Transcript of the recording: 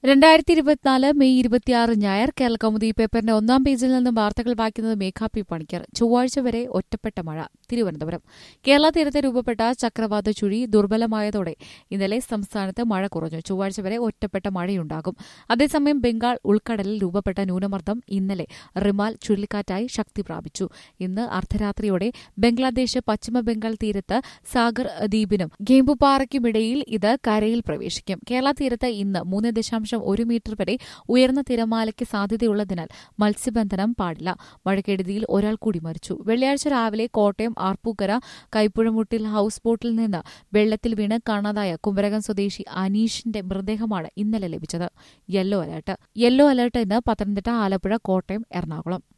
രണ്ടായിരത്തി ഇരുപത്തിനാല് മെയ് ഇരുപത്തിയാറ് ഞായർ കേരള കൗമുദി പേപ്പറിന്റെ ഒന്നാം പേജിൽ നിന്നും വാർത്തകൾ വായിക്കുന്നത് മേഘാ പി പണിക്കർ ചൊവ്വാഴ്ച വരെ ഒറ്റപ്പെട്ട മഴ തിരുവനന്തപുരം കേരള തീരത്ത് രൂപപ്പെട്ട ചക്രവാത ചുഴി ദുർബലമായതോടെ ഇന്നലെ സംസ്ഥാനത്ത് മഴ കുറഞ്ഞു ചൊവ്വാഴ്ച വരെ ഒറ്റപ്പെട്ട മഴയുണ്ടാകും അതേസമയം ബംഗാൾ ഉൾക്കടലിൽ രൂപപ്പെട്ട ന്യൂനമർദ്ദം ഇന്നലെ റിമാൽ ചുഴലിക്കാറ്റായി ശക്തി പ്രാപിച്ചു ഇന്ന് അർദ്ധരാത്രിയോടെ ബംഗ്ലാദേശ് പശ്ചിമ ബംഗാൾ തീരത്ത് സാഗർ ദ്വീപിനും ഗേമ്പുപാറയ്ക്കുമിടയിൽ ഇത് കരയിൽ പ്രവേശിക്കും കേരള തീരത്ത് ഇന്ന് മൂന്ന് ദശാംശം ഒരു മീറ്റർ വരെ ഉയർന്ന തിരമാലയ്ക്ക് സാധ്യതയുള്ളതിനാൽ മത്സ്യബന്ധനം പാടില്ല മഴക്കെടുതിയിൽ ഒരാൾ കൂടി മരിച്ചു വെള്ളിയാഴ്ച രാവിലെ കോട്ടയം ആർപ്പൂക്കര കൈപ്പുഴമുട്ടിൽ ഹൌസ് ബോട്ടിൽ നിന്ന് വെള്ളത്തിൽ വീണ് കാണാതായ കുമരകം സ്വദേശി അനീഷിന്റെ മൃതദേഹമാണ് ഇന്നലെ ലഭിച്ചത് യെല്ലോ അലർട്ട് യെല്ലോ അലർട്ട് ഇന്ന് പത്തനംതിട്ട ആലപ്പുഴ കോട്ടയം എറണാകുളം